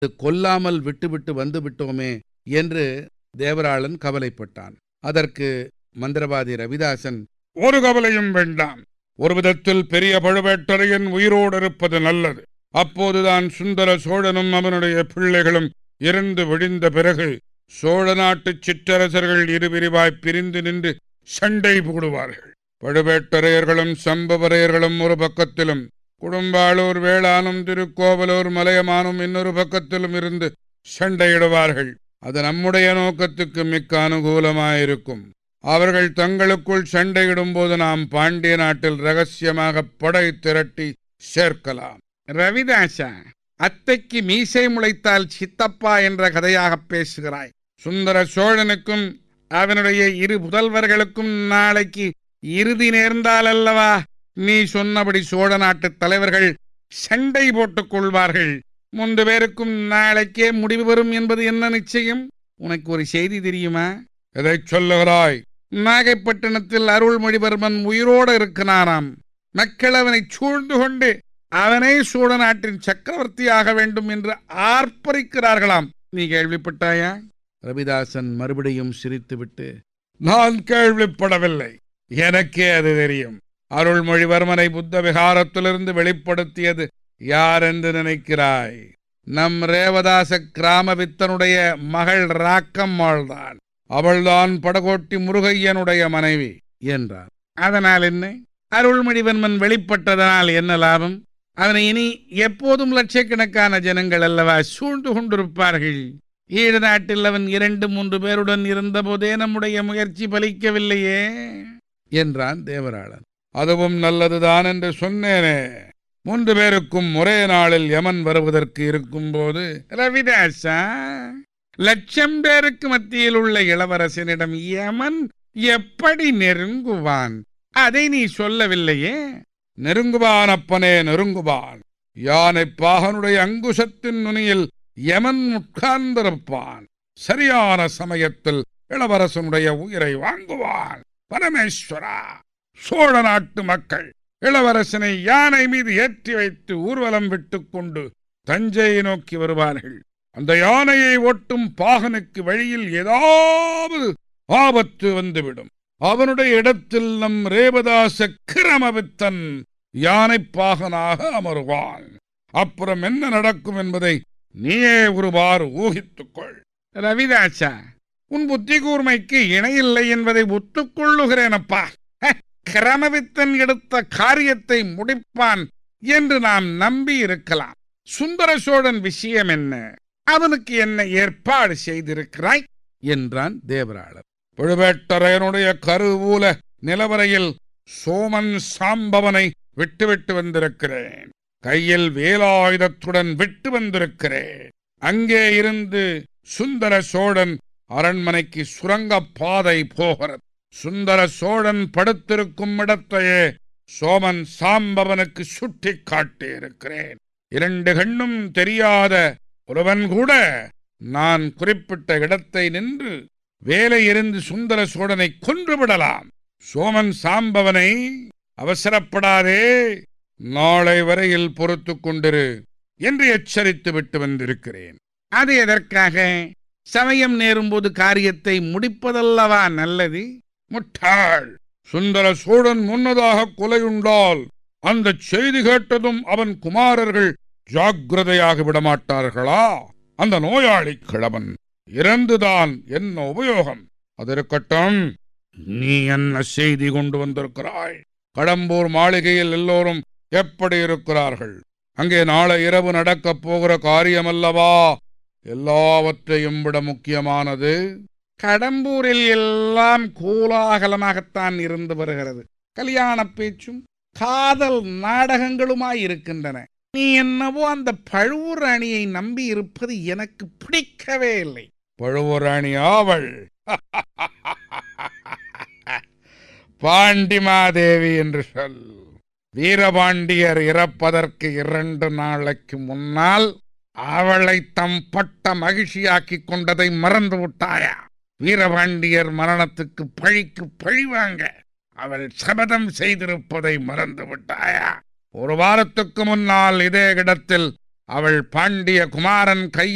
கொல்லாமல் விட்டுவிட்டு வந்து விட்டோமே என்று தேவராளன் கவலைப்பட்டான் அதற்கு மந்திரவாதி ரவிதாசன் ஒரு கவலையும் வேண்டாம் ஒரு விதத்தில் பெரிய பழுவேட்டரையன் உயிரோடு இருப்பது நல்லது அப்போதுதான் சுந்தர சோழனும் அவனுடைய பிள்ளைகளும் இறந்து விழிந்த பிறகு சோழ நாட்டு சிற்றரசர்கள் இருபிரிவாய் பிரிந்து நின்று சண்டை போடுவார்கள் பழுவேட்டரையர்களும் சம்பவரையர்களும் ஒரு பக்கத்திலும் குடும்பாளூர் வேளானும் திருக்கோவலூர் மலையமானும் இன்னொரு பக்கத்திலும் இருந்து சண்டையிடுவார்கள் அது நம்முடைய நோக்கத்துக்கு மிக்க அனுகூலமாயிருக்கும் அவர்கள் தங்களுக்குள் சண்டையிடும்போது நாம் பாண்டிய நாட்டில் ரகசியமாக படை திரட்டி சேர்க்கலாம் ரவிதாசா அத்தைக்கு மீசை முளைத்தால் சித்தப்பா என்ற கதையாக பேசுகிறாய் சுந்தர சோழனுக்கும் அவனுடைய இரு புதல்வர்களுக்கும் நாளைக்கு இறுதி நேர்ந்தால் அல்லவா நீ சொன்னபடி சோழ நாட்டு தலைவர்கள் சண்டை போட்டுக் கொள்வார்கள் மூன்று பேருக்கும் நாளைக்கே முடிவு வரும் என்பது என்ன நிச்சயம் உனக்கு ஒரு செய்தி தெரியுமா எதை சொல்லுகிறாய் நாகைப்பட்டினத்தில் அருள்மொழிவர்மன் உயிரோடு இருக்கிறாராம் மக்கள் அவனை சூழ்ந்து கொண்டு அவனே சோழ நாட்டின் சக்கரவர்த்தியாக வேண்டும் என்று ஆர்ப்பரிக்கிறார்களாம் நீ கேள்விப்பட்டாயா ரவிதாசன் மறுபடியும் சிரித்துவிட்டு நான் கேள்விப்படவில்லை எனக்கே அது தெரியும் அருள்மொழிவர்மனை புத்த விகாரத்திலிருந்து வெளிப்படுத்தியது யார் என்று நினைக்கிறாய் நம் ரேவதாச கிராமவித்தனுடைய மகள் ராக்கம்மாள்தான் அவள்தான் படகோட்டி முருகையனுடைய மனைவி என்றார் அதனால் என்ன அருள்மொழிவர்மன் வெளிப்பட்டதனால் என்ன லாபம் அவனை இனி எப்போதும் லட்சக்கணக்கான ஜனங்கள் அல்லவா சூழ்ந்து கொண்டிருப்பார்கள் ஈழ நாட்டில் அவன் இரண்டு மூன்று பேருடன் இருந்தபோதே நம்முடைய முயற்சி பலிக்கவில்லையே என்றான் தேவராளன் அதுவும் நல்லதுதான் என்று சொன்னேனே மூன்று பேருக்கும் ஒரே நாளில் யமன் வருவதற்கு இருக்கும்போது ரவிதாசா லட்சம் பேருக்கு மத்தியில் உள்ள இளவரசனிடம் யமன் எப்படி நெருங்குவான் அதை நீ சொல்லவில்லையே நெருங்குவான் அப்பனே நெருங்குவான் யானை பாகனுடைய அங்குசத்தின் நுனியில் யமன் உட்கார்ந்திருப்பான் சரியான சமயத்தில் இளவரசனுடைய உயிரை வாங்குவான் பரமேஸ்வரா சோழ நாட்டு மக்கள் இளவரசனை யானை மீது ஏற்றி வைத்து ஊர்வலம் விட்டுக் கொண்டு தஞ்சையை நோக்கி வருவார்கள் அந்த யானையை ஒட்டும் பாகனுக்கு வழியில் ஏதாவது ஆபத்து வந்துவிடும் அவனுடைய இடத்தில் நம் ரேவதாச கிரமவித்தன் யானை பாகனாக அமருவான் அப்புறம் என்ன நடக்கும் என்பதை நீயே ஒருவாறு ஊகித்துக்கொள் ரவிதாசா உன் புத்தி கூர்மைக்கு இணையில்லை என்பதை ஒத்துக்கொள்ளுகிறேனப்பா ஹ, கிரமவித்தன் எடுத்த காரியத்தை முடிப்பான் என்று நாம் நம்பி இருக்கலாம் சுந்தர சோழன் விஷயம் என்ன அவனுக்கு என்ன ஏற்பாடு செய்திருக்கிறாய் என்றான் தேவராளர் பழுவேட்டரையனுடைய கருவூல நிலவரையில் சோமன் சாம்பவனை விட்டுவிட்டு வந்திருக்கிறேன் கையில் வேலாயுதத்துடன் விட்டு வந்திருக்கிறேன் அங்கே இருந்து சுந்தர சோழன் அரண்மனைக்கு சுரங்கப் பாதை போகிறது சுந்தர சோழன் படுத்திருக்கும் இடத்தையே சோமன் சாம்பவனுக்கு சுட்டி காட்டியிருக்கிறேன் இரண்டு கண்ணும் தெரியாத ஒருவன் கூட நான் குறிப்பிட்ட இடத்தை நின்று வேலை எறிந்து சுந்தர சோழனை கொன்றுவிடலாம் சோமன் சாம்பவனை அவசரப்படாதே நாளை வரையில் பொறுத்துக் கொண்டிரு என்று எச்சரித்து விட்டு வந்திருக்கிறேன் அது எதற்காக சமயம் நேரும்போது காரியத்தை முடிப்பதல்லவா நல்லது முட்டாள் சுந்தர சோழன் முன்னதாக கொலையுண்டால் அந்த செய்தி கேட்டதும் அவன் குமாரர்கள் ஜாக்கிரதையாக விடமாட்டார்களா அந்த நோயாளி கிழவன் இறந்துதான் என்ன உபயோகம் அது இருக்கட்டும் நீ என்ன செய்தி கொண்டு வந்திருக்கிறாய் கடம்பூர் மாளிகையில் எல்லோரும் எப்படி இருக்கிறார்கள் அங்கே நாளை இரவு நடக்கப் போகிற காரியமல்லவா எல்லாவற்றையும் விட முக்கியமானது கடம்பூரில் எல்லாம் கோலாகலமாகத்தான் இருந்து வருகிறது கல்யாண பேச்சும் காதல் நாடகங்களுமாய் இருக்கின்றன நீ என்னவோ அந்த பழுவூர் அணியை நம்பி இருப்பது எனக்கு பிடிக்கவே இல்லை பழுவூராணி ஆவள் பாண்டிமாதேவி என்று சொல் வீரபாண்டியர் இறப்பதற்கு இரண்டு நாளைக்கு முன்னால் அவளை தம் பட்ட மகிழ்ச்சியாக்கிக் கொண்டதை மறந்து விட்டாயா வீரபாண்டியர் மரணத்துக்கு பழிக்கு பழி வாங்க அவள் சபதம் செய்திருப்பதை மறந்து விட்டாயா ஒரு வாரத்துக்கு முன்னால் இதே இடத்தில் அவள் பாண்டிய குமாரன் கையில்